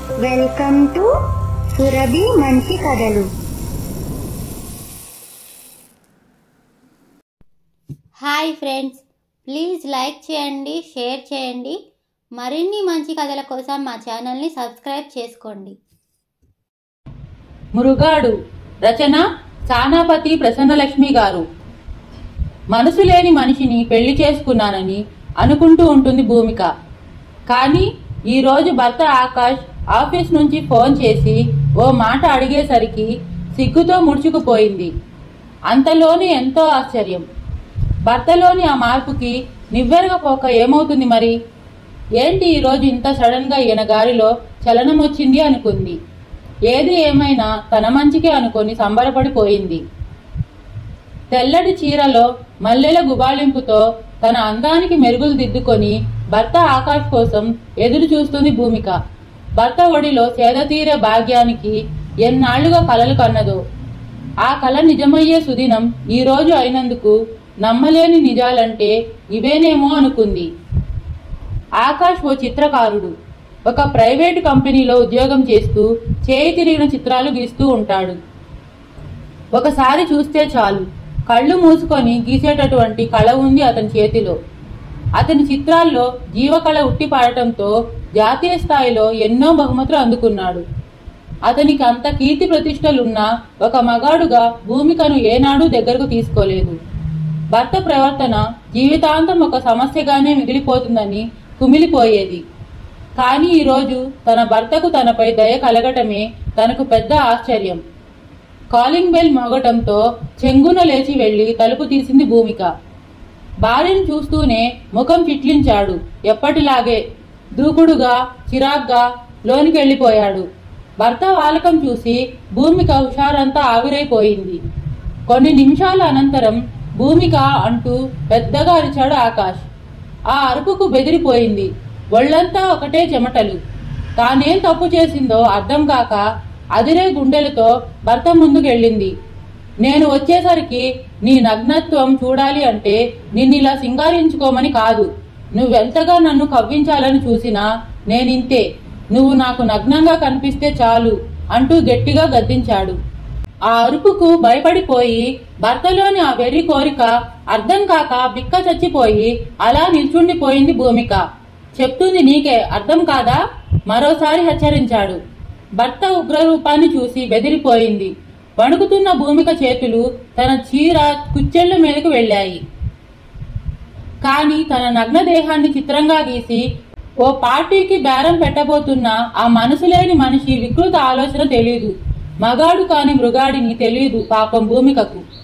welcome to Surabhi మంచి కథలు hi friends please like చేయండి షేర్ చేయండి మరిన్ని మంచి కథల కోసం మా ఛానల్ని సబ్స్క్రైబ్ చేసుకోండి మురుగాడు రచన సానాపతి ప్రసన్నలక్ష్మి గారు మనసు లేని మనిషిని పెళ్లి చేసుకున్నానని అనుకుంటూ ఉంటుంది భూమిక కానీ ఈరోజు భర్త ఆకాష్ ఆఫీస్ నుంచి ఫోన్ చేసి ఓ మాట అడిగేసరికి సిగ్గుతో ముడుచుకుపోయింది అంతలోనే ఎంతో ఆశ్చర్యం భర్తలోని ఆ మార్పుకి నివ్వెరగపోక ఏమవుతుంది మరి ఏంటి ఈరోజు ఇంత సడన్ గా ఈయన గారిలో చలనం వచ్చింది అనుకుంది ఏది ఏమైనా తన మంచికే అనుకొని సంబరపడిపోయింది తెల్లటి చీరలో మల్లెల గుబాళింపుతో తన అందానికి మెరుగులు దిద్దుకొని భర్త ఆకాష్ కోసం ఎదురు చూస్తుంది భూమిక భర్త ఒడిలో సేదతీరే భాగ్యానికి ఎన్నాళ్లుగా కలలు కన్నదో ఆ కల నిజమయ్యే సుదినం ఈ రోజు అయినందుకు నమ్మలేని నిజాలంటే ఇవేనేమో అనుకుంది ఆకాష్ ఓ చిత్రకారుడు ఒక ప్రైవేటు కంపెనీలో ఉద్యోగం చేస్తూ చేయి తిరిగిన చిత్రాలు గీస్తూ ఉంటాడు ఒకసారి చూస్తే చాలు కళ్ళు మూసుకొని గీసేటటువంటి కళ ఉంది అతని చేతిలో అతని చిత్రాల్లో జీవకళ ఉట్టిపాడటంతో జాతీయ స్థాయిలో ఎన్నో బహుమతులు అందుకున్నాడు అతనికి అంత కీర్తి ప్రతిష్టలున్న ఒక మగాడుగా భూమికను ఏనాడూ దగ్గరకు తీసుకోలేదు భర్త ప్రవర్తన జీవితాంతం ఒక సమస్యగానే మిగిలిపోతుందని కుమిలిపోయేది కానీ ఈరోజు తన భర్తకు తనపై దయ కలగటమే తనకు పెద్ద ఆశ్చర్యం కాలింగ్ బెల్ మోగటంతో చెంగున లేచి వెళ్లి తలుపు తీసింది భూమిక భార్యను చూస్తూనే ముఖం చిట్లించాడు ఎప్పటిలాగే దూకుడుగా చిరాగ్గా లోనికి వెళ్ళిపోయాడు భర్త వాలకం చూసి భూమిక హుషారంతా ఆవిరైపోయింది కొన్ని నిమిషాల అనంతరం భూమిక అంటూ పెద్దగా అరిచాడు ఆకాష్ ఆ అరుపుకు బెదిరిపోయింది ఒళ్ళంతా ఒకటే చెమటలు తానేం తప్పు చేసిందో అర్థం కాక అదిరే గుండెలతో భర్త ముందుకెళ్ళింది నేను వచ్చేసరికి నీ నగ్నత్వం చూడాలి అంటే నిన్నిలా సింగారించుకోమని కాదు నువ్వెంతగా నన్ను కవ్వించాలని చూసినా నేనింతే నువ్వు నాకు నగ్నంగా కనిపిస్తే చాలు అంటూ గట్టిగా గద్దించాడు ఆ అరుపుకు భయపడిపోయి భర్తలోని ఆ వెర్రి కోరిక అర్థం కాక బిక్క చచ్చిపోయి అలా నిల్చుండిపోయింది భూమిక చెప్తుంది నీకే అర్థం కాదా మరోసారి హెచ్చరించాడు భర్త ఉగ్రరూపాన్ని చూసి బెదిరిపోయింది వణుకుతున్న భూమిక చేతులు తన చీర కుచ్చెళ్ల మీదకు వెళ్ళాయి కానీ తన నగ్న దేహాన్ని చిత్రంగా గీసి ఓ పార్టీకి బేరం పెట్టబోతున్న ఆ మనసు లేని మనిషి వికృత ఆలోచన తెలియదు మగాడు కాని మృగాడిని తెలియదు పాపం భూమికకు